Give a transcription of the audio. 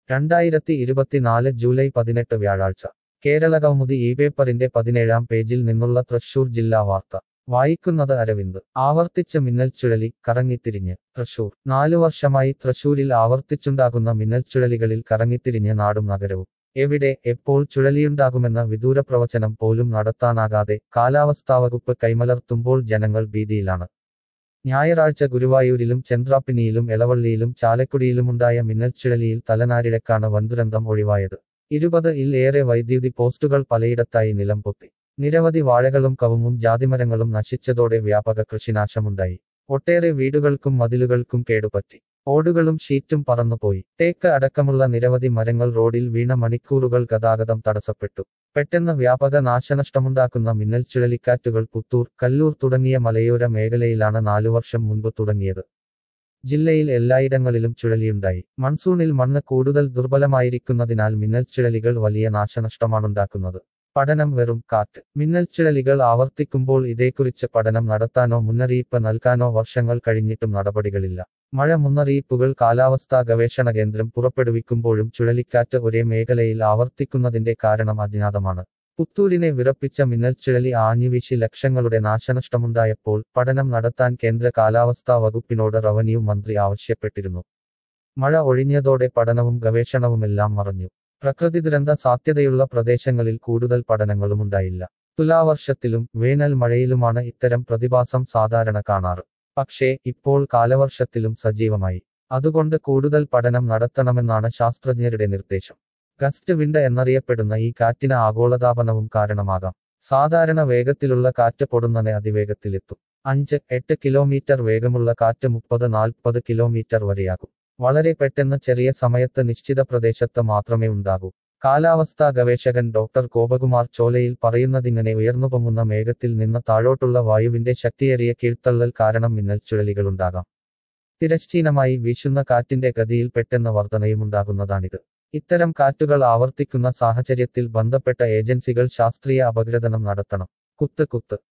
രണ്ടായിരത്തി ഇരുപത്തിനാല് ജൂലൈ പതിനെട്ട് വ്യാഴാഴ്ച കേരള കൗമുദി ഈ പേപ്പറിന്റെ പതിനേഴാം പേജിൽ നിന്നുള്ള തൃശൂർ ജില്ലാ വാർത്ത വായിക്കുന്നത് അരവിന്ദ് ആവർത്തിച്ച മിന്നൽ ചുഴലി കറങ്ങിത്തിരിഞ്ഞ് തൃശൂർ നാലു വർഷമായി തൃശൂരിൽ ആവർത്തിച്ചുണ്ടാകുന്ന മിന്നൽ ചുഴലികളിൽ കറങ്ങിത്തിരിഞ്ഞ് നാടും നഗരവും എവിടെ എപ്പോൾ ചുഴലിയുണ്ടാകുമെന്ന വിദൂര പ്രവചനം പോലും നടത്താനാകാതെ കാലാവസ്ഥാവകുപ്പ് കൈമലർത്തുമ്പോൾ ജനങ്ങൾ ഭീതിയിലാണ് ഞായറാഴ്ച ഗുരുവായൂരിലും ചന്ദ്രാപ്പിനിയിലും എളവള്ളിയിലും ചാലക്കുടിയിലുമുണ്ടായ മിന്നൽച്ചുഴലിയിൽ തലനാരിഴക്കാണ് വൻദുരന്തം ഒഴിവായത് ഇരുപത് ഇൽ ഏറെ വൈദ്യുതി പോസ്റ്റുകൾ പലയിടത്തായി നിലംപൊത്തി നിരവധി വാഴകളും കവുങ്ങും ജാതിമരങ്ങളും നശിച്ചതോടെ വ്യാപക കൃഷിനാശമുണ്ടായി ഒട്ടേറെ വീടുകൾക്കും മതിലുകൾക്കും കേടുപറ്റി ഓടുകളും ഷീറ്റും പറന്നുപോയി തേക്ക് അടക്കമുള്ള നിരവധി മരങ്ങൾ റോഡിൽ വീണ മണിക്കൂറുകൾ ഗതാഗതം തടസ്സപ്പെട്ടു പെട്ടെന്ന് വ്യാപക നാശനഷ്ടമുണ്ടാക്കുന്ന മിന്നൽ ചുഴലിക്കാറ്റുകൾ പുത്തൂർ കല്ലൂർ തുടങ്ങിയ മലയോര മേഖലയിലാണ് നാലു വർഷം മുൻപ് തുടങ്ങിയത് ജില്ലയിൽ എല്ലായിടങ്ങളിലും ചുഴലിയുണ്ടായി മൺസൂണിൽ മണ്ണ് കൂടുതൽ ദുർബലമായിരിക്കുന്നതിനാൽ മിന്നൽ ചുഴലികൾ വലിയ നാശനഷ്ടമാണുണ്ടാക്കുന്നത് പഠനം വെറും കാറ്റ് മിന്നൽ ചുഴലികൾ ആവർത്തിക്കുമ്പോൾ ഇതേക്കുറിച്ച് പഠനം നടത്താനോ മുന്നറിയിപ്പ് നൽകാനോ വർഷങ്ങൾ കഴിഞ്ഞിട്ടും നടപടികളില്ല മഴ മുന്നറിയിപ്പുകൾ കാലാവസ്ഥാ ഗവേഷണ കേന്ദ്രം പുറപ്പെടുവിക്കുമ്പോഴും ചുഴലിക്കാറ്റ് ഒരേ മേഖലയിൽ ആവർത്തിക്കുന്നതിന്റെ കാരണം അജ്ഞാതമാണ് പുത്തൂരിനെ വിറപ്പിച്ച മിന്നൽ ചുഴലി ആഞ്ഞുവീശി ലക്ഷങ്ങളുടെ നാശനഷ്ടമുണ്ടായപ്പോൾ പഠനം നടത്താൻ കേന്ദ്ര കാലാവസ്ഥാ വകുപ്പിനോട് റവന്യൂ മന്ത്രി ആവശ്യപ്പെട്ടിരുന്നു മഴ ഒഴിഞ്ഞതോടെ പഠനവും ഗവേഷണവുമെല്ലാം മറഞ്ഞു പ്രകൃതി ദുരന്ത സാധ്യതയുള്ള പ്രദേശങ്ങളിൽ കൂടുതൽ പഠനങ്ങളുമുണ്ടായില്ല തുലാവർഷത്തിലും വേനൽ മഴയിലുമാണ് ഇത്തരം പ്രതിഭാസം സാധാരണ കാണാറ് പക്ഷേ ഇപ്പോൾ കാലവർഷത്തിലും സജീവമായി അതുകൊണ്ട് കൂടുതൽ പഠനം നടത്തണമെന്നാണ് ശാസ്ത്രജ്ഞരുടെ നിർദ്ദേശം ഗസ്റ്റ് വിൻഡ് എന്നറിയപ്പെടുന്ന ഈ കാറ്റിന് ആഗോളതാപനവും കാരണമാകാം സാധാരണ വേഗത്തിലുള്ള കാറ്റ് പൊടുന്നനെ അതിവേഗത്തിലെത്തും അഞ്ച് എട്ട് കിലോമീറ്റർ വേഗമുള്ള കാറ്റ് മുപ്പത് നാൽപ്പത് കിലോമീറ്റർ വരെയാകും വളരെ പെട്ടെന്ന് ചെറിയ സമയത്ത് നിശ്ചിത പ്രദേശത്ത് മാത്രമേ ഉണ്ടാകൂ കാലാവസ്ഥാ ഗവേഷകൻ ഡോക്ടർ ഗോപകുമാർ ചോലയിൽ പറയുന്നതിങ്ങനെ ഉയർന്നുപൊങ്ങുന്ന മേഘത്തിൽ നിന്ന് താഴോട്ടുള്ള വായുവിന്റെ ശക്തിയേറിയ കീഴ്ത്തള്ളൽ കാരണം മിന്നൽ ചുഴലികളുണ്ടാകാം തിരശ്ചീനമായി വീശുന്ന കാറ്റിന്റെ ഗതിയിൽ പെട്ടെന്ന് വർധനയുമുണ്ടാകുന്നതാണിത് ഇത്തരം കാറ്റുകൾ ആവർത്തിക്കുന്ന സാഹചര്യത്തിൽ ബന്ധപ്പെട്ട ഏജൻസികൾ ശാസ്ത്രീയ അപഗ്രഥനം നടത്തണം കുത്ത് കുത്ത്